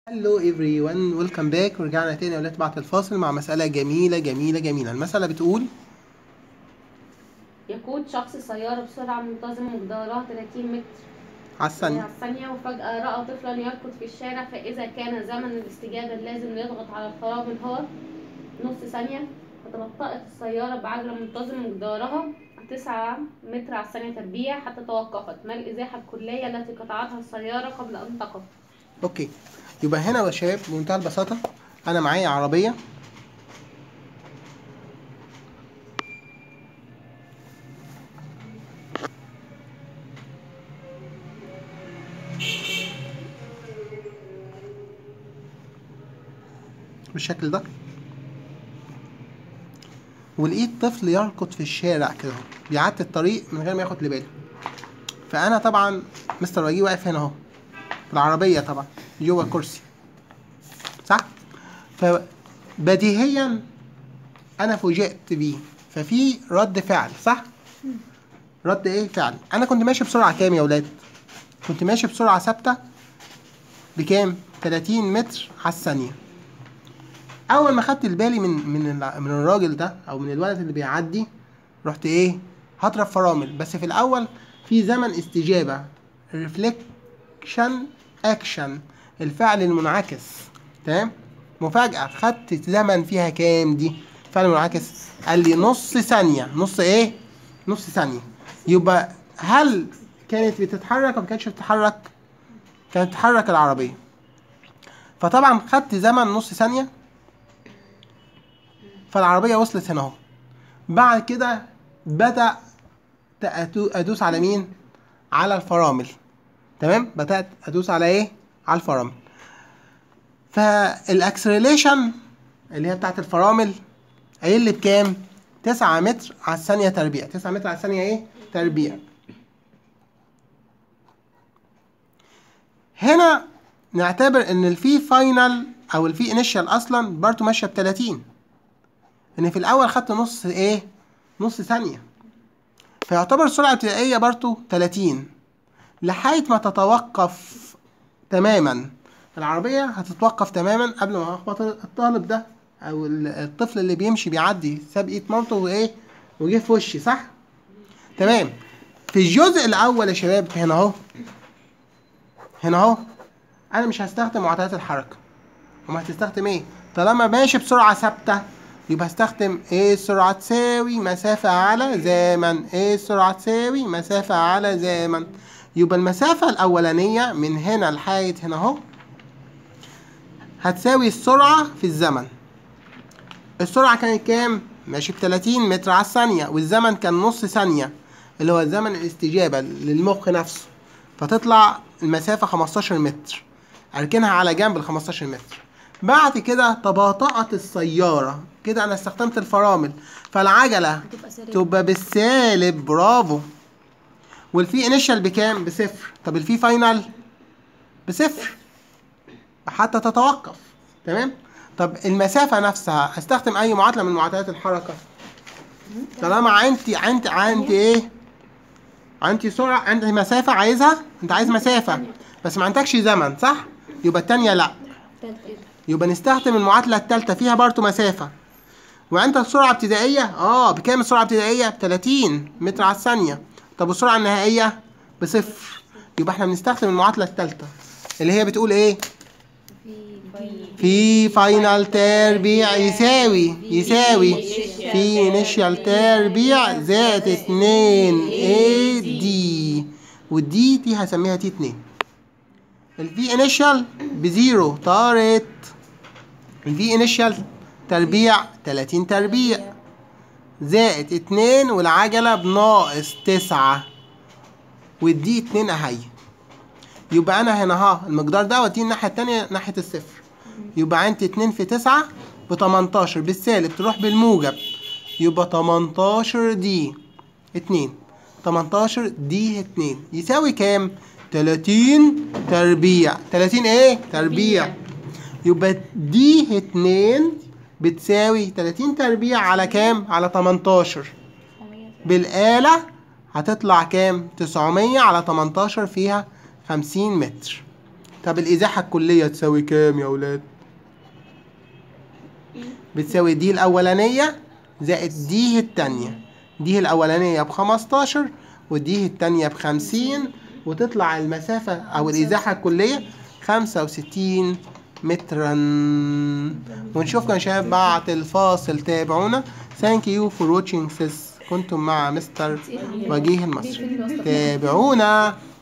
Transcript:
هلو ايفري ون ويلكم باك ورجعنا تاني يا ولاد بعد الفاصل مع مسألة جميلة جميلة جميلة المسألة بتقول يقود شخص سيارة بسرعة منتظمة مقدارها 30 متر على الثانية على الثانية وفجأة رأى طفلا يركض في الشارع فإذا كان زمن الاستجابة اللازم ليضغط على الفرامل هو نص ثانية فتبطأت السيارة بعجلة منتظمة مقدارها 9 متر على الثانية تربيع حتى توقفت ما الإزاحة الكلية التي قطعتها السيارة قبل أن تقف اوكي يبقى هنا يا شباب بمنتهى البساطة انا معايا عربية بالشكل ده ولقيت طفل يركض في الشارع كده اهو بيعدي الطريق من غير ما ياخد لي باله فانا طبعا مستر وجيه واقف هنا اهو في العربية طبعا جوه الكرسي صح؟ فبديهيا أنا فوجئت بيه ففي رد فعل صح؟ رد إيه فعل؟ أنا كنت ماشي بسرعة كام يا ولاد؟ كنت ماشي بسرعة ثابتة بكام؟ 30 متر على الثانية أول ما خدت بالي من من ال- من الراجل ده أو من الولد اللي بيعدي رحت إيه؟ هضرب فرامل بس في الأول في زمن استجابة ريفلكت اكشن اكشن الفعل المنعكس تمام مفاجأة خدت زمن فيها كام دي فعل منعكس قال لي نص ثانية نص ايه نص ثانية يبقى هل كانت بتتحرك ولا ما كانتش بتتحرك كانت تتحرك العربية فطبعا خدت زمن نص ثانية فالعربية وصلت هنا اهو بعد كده بدأ تأتو- ادوس على مين على الفرامل تمام بدات ادوس على ايه على الفرامل فالاكسلريشن اللي هي بتاعت الفرامل قايل لي بكام 9 متر على الثانيه تربيع 9 متر على الثانيه ايه تربيع هنا نعتبر ان الفي فاينل او الفي انيشال اصلا برضه ماشيه ب 30 ان في الاول خدت نص ايه نص ثانيه فيعتبر السرعه الابتدائيه برضه 30 لحد ما تتوقف تماما العربية هتتوقف تماما قبل ما اخبط الطالب ده او ال- الطفل اللي بيمشي بيعدي ساب ايد مامته وايه وجه في وشي صح تمام في الجزء الاول يا شباب هنا اهو هنا اهو انا مش هستخدم معطيات الحركة وما هتستخدم ايه طالما ماشي بسرعة ثابتة يبقى هستخدم ايه السرعة تساوي مسافة على زمن ايه السرعة تساوي مسافة على زمن يبقى المسافة الأولانية من هنا لحد هنا أهو هتساوي السرعة في الزمن السرعة كانت كام؟ ماشي ب 30 متر على الثانية والزمن كان نص ثانية اللي هو زمن الاستجابة للمخ نفسه فتطلع المسافة 15 متر أركنها على جنب ال 15 متر بعد كده تباطأت السيارة كده أنا استخدمت الفرامل فالعجلة هتبقى سريعة تبقى بالسالب برافو والفي انيشال بكام بصفر طب الفي فاينل بصفر حتى تتوقف تمام طب المسافة نفسها هستخدم أي معادلة من معادلات الحركة طالما عندي عندي عندي إيه؟ عندي سرعة عندي مسافة عايزها أنت عايز مسافة بس ما عندكش زمن صح؟ يبقى التانية لأ تالت ايه يبقى نستخدم المعادلة التالتة فيها برضو مسافة وعندك سرعة ابتدائية اه بكام السرعة الابتدائية؟ ب 30 متر على الثانية طب والسرعة النهائية؟ بصفر يبقى احنا بنستخدم المعادلة التالتة اللي هي بتقول ايه؟ في فاينل تربيع يساوي يساوي في انيشال تربيع زائد اتنين اي دي والدي دي هسميها تي اتنين الفي انيشال بزيرو طارت الفي انيشال تربيع 30 تربيع زائد اتنين والعجلة بناقص تسعة والدي اتنين اهي يبقى انا هنا ها المقدار ده وديه الناحية التانية ناحية الصفر يبقى عندي اتنين في تسعة بتمنتاشر بالسالب تروح بالموجب يبقى تمنتاشر دي اتنين تمنتاشر دي اتنين يساوي كام؟ تلاتين تربيع تلاتين ايه؟ تربيع يبقى دي اتنين بتساوي تلاتين تربيع على كام؟ على تمنتاشر بالآلة هتطلع كام؟ تسعمية على تمنتاشر فيها خمسين متر طب الازاحه الكليه تساوي كام يا اولاد بتساوي دي الاولانيه زائد دي التانية دي الاولانيه ب 15 ودي التانية ب 50 وتطلع المسافه او الازاحه الكليه 65 مترا ونشوفكم يا شباب بعد الفاصل تابعونا ثانك يو فور واتشينج سيس كنتم مع مستر وجيه المصري تابعونا